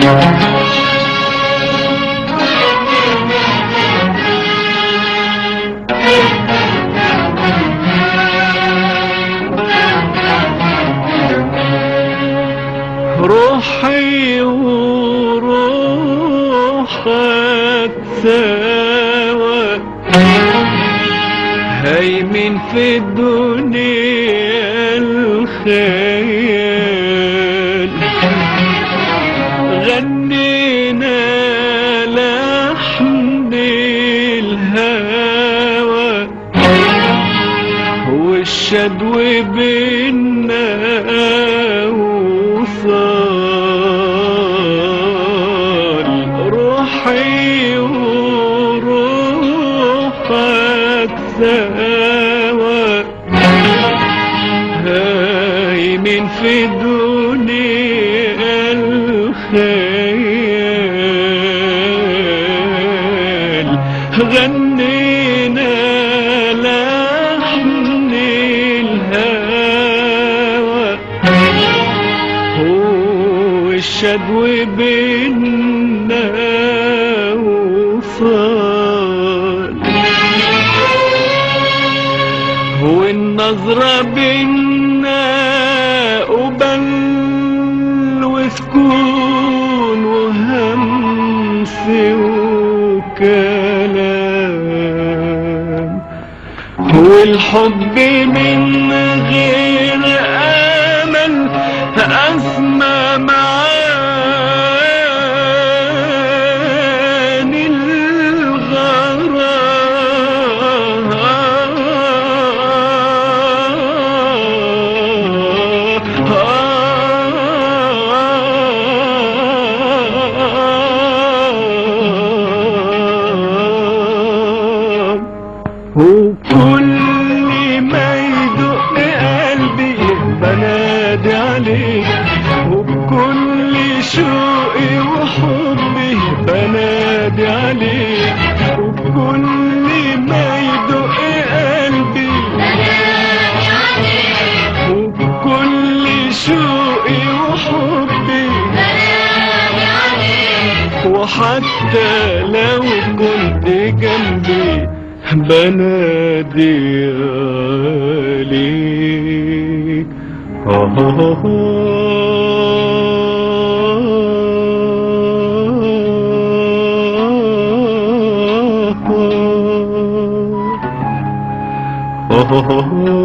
روحي وروحك سوا هيمن في الدنيا الخيال غنينا لحن الهوى والشدو بينا وصال روحي وروحك سوا هايمين في دنيا الخيال غنينا لحن الهوى هو الشدو بينا وصال هو النظرة بينا قبل وسكون وهمس وكلام هو الحب من غير امل اسمى معاني الغرام وكل ما يدق قلبي بنادي عليك وبكل شوقي وحبي بنادي عليك وبكل ما يدق قلبي وبكل شوقي وحبي وحتى لو كنت جنبي بنادي عليك آه